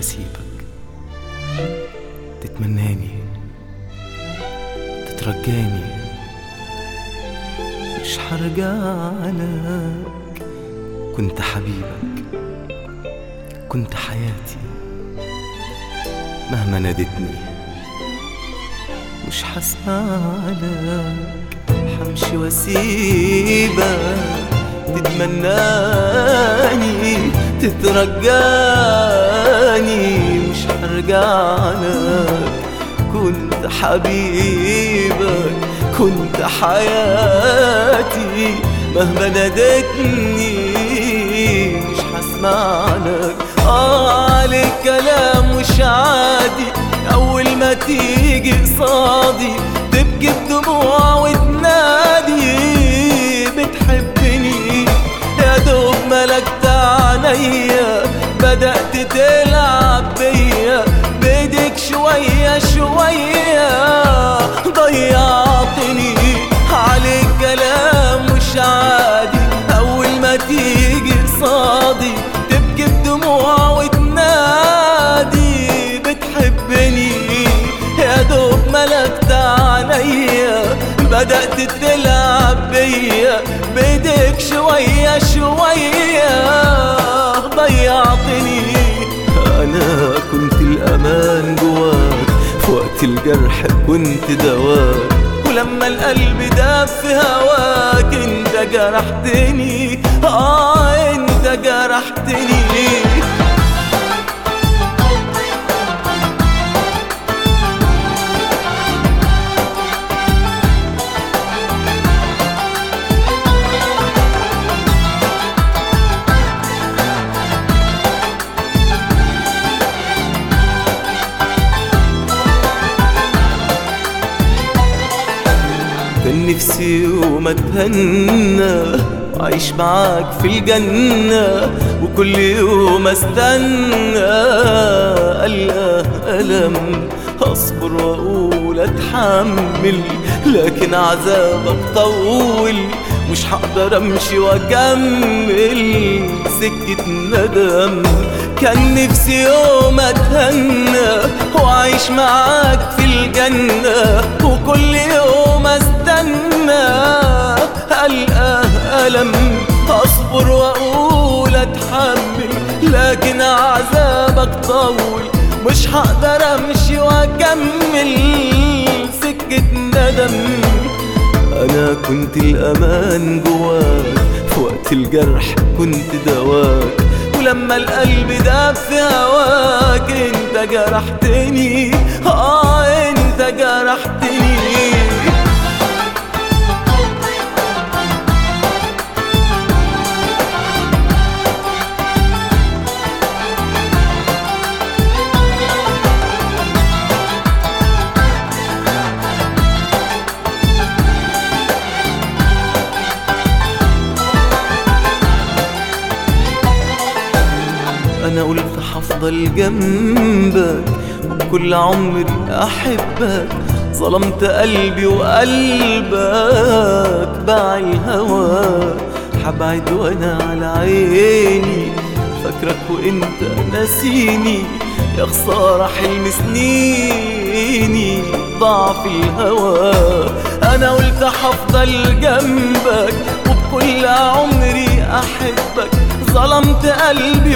واسيبك تتمناني تترجاني مش هرجعلك كنت حبيبك كنت حياتي مهما نادتني مش هسمعلك همشي واسيبك تتمناني تترجاني مش هرجعلك كنت حبيبك كنت حياتي مهما نادتني مش هسمعلك آه عليك كلام مش عادي أول ما تيجي قصادي تبكي بدموع وتنادي بتحبني يا دوب ملكت عينيا بدأت تلعب بيا بيدك شوية شوية ضيعتني عليك كلام مش عادي أول ما تيجي قصادي تبكي بدموع وتنادي بتحبني يا دوب ملكت عليا بدأت تلعب بيا بيدك شوية شوية ضيعتني أنا كنت الأمان جواك في وقت الجرح كنت دواك ولما القلب داب في هواك انت جرحتني اه انت جرحتني كان نفسي يوم اتهنى عايش معاك في الجنة وكل يوم استنى ألقى ألم أصبر وأقول أتحمل لكن عذابك طول مش هقدر أمشي وأكمل سكة ندم كان نفسي يوم أتهنى وأعيش معاك في الجنة وكل يوم استنى ألقى ألم أصبر وأقول أتحمل لكن عذابك طول مش هقدر أمشي وأكمل سكة ندم أنا كنت الأمان جواك في وقت الجرح كنت دواك ولما القلب داب في هواك انت جرحتني اه انت جرحتني انا قلت هفضل جنبك وبكل عمري احبك ظلمت قلبي وقلبك باع الهوى حبعد وانا على عيني فاكرك وانت ناسيني يا خسارة حلم سنيني ضاع في الهوى انا قلت هفضل جنبك وبكل عمري احبك ظلمت قلبي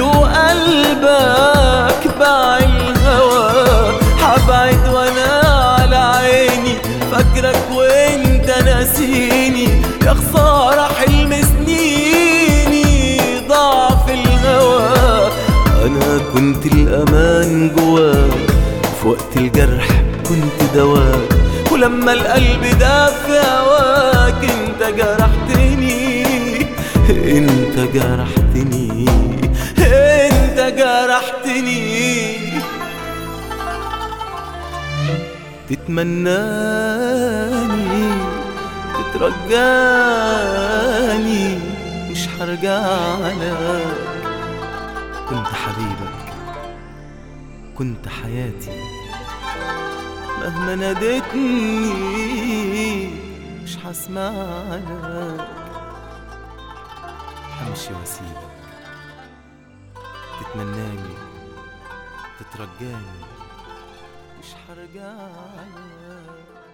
وقلبك باع الهوى حبعد وانا على عيني فاكرك وانت ناسيني يا خسارة حلم سنيني ضاع في الهوى انا كنت الامان جواك في وقت الجرح كنت دواك ولما القلب داب في هواك انت جرحتني انت جرحتني انت جرحتني تتمناني تترجاني مش هرجعلك كنت حبيبك كنت حياتي مهما ناديتني مش هسمعلك همشي واسيبك تتمناني تترجاني مش حرجع لك